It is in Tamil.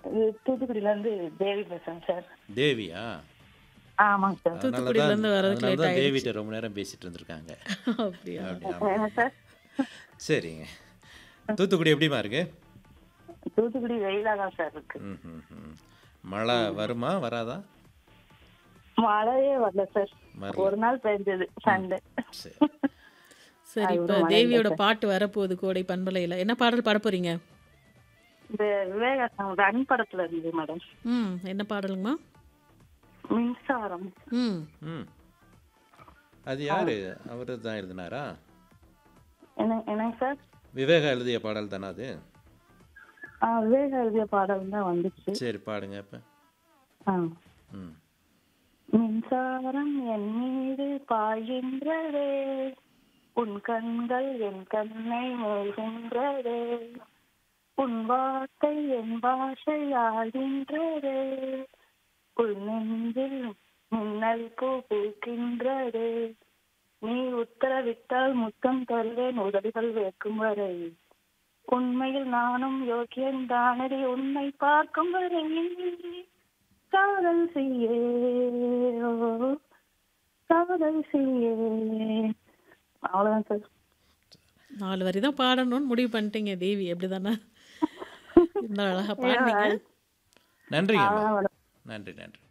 இது தூத்துக்குடியில இருந்து தேவி பேசுறேன் சார் தேவியா ஆமாங்க சார் அதனால தூத்துக்குடியில இருந்து தான் வர்றதுக்கு அதனால லேட் தான் தேவிட்ட ரொம்ப நேரம் பேசிட்டு இருந்திருக்காங்க அப்படியா அப்படி ஆமா. என்ன சார் சரிங்க தூத்துக்குடி எப்படிமா இருக்கு தூத்துக்குடி வெயிலா தான் சார் இருக்கு ம், ம், ம். மழை வருமா வராதா மழையே வரல சார் வரல. ஒரு நாள் பெஞ்சது சண்டே சரி சரி அது இப்ப ஒரு மழை தேவியோட பாட்டு வரப்போகுது கோடை பண்பலையில என்ன பாடல் பாட போறீங்க இந்த விவேக ரன் படத்துல இருந்து மேடம் ம் என்ன பாடலுங்கம்மா மின்சாரம் ம் ம் அது யாரு அவரு தான் எழுதினாரா என்ன என்னங்க சார் விவேகா எழுதிய பாடல் தானே அது ஆ, விவேக எழுதிய பாடல் தான் வந்துச்சு சரி பாடுங்க இப்ப ஆ. ம் மின்சாரம் என் மீது பாய்கின்றதே உன் கண்கள் என் கண்ணை மூழ்கின்றதே உன் வார்த்தை என் பாஷை ஆகின்றதே உன் நெஞ்சில் மின்னல் பூ பூக்கின்றதே நீ உத்தரவிட்டால் முத்தம் தருவேன் உதடுகள் வேர்க்கும் வரை உண்மையில் நானும் யோக்கியன் தானடி உன்னை பார்க்கும் வரை காதல் செய்யே ஓ, காதல் செய்யே அவ்வளவுதான் சார் நாலு வரி தான் பாடணும்னு முடிவு பண்ணிட்டீங்க தேவி அப்படிதானே இந்த அழகா பாடுனீங்க நன்றிங்க அவ்வளவுதான் மேடம் நன்றி நன்றி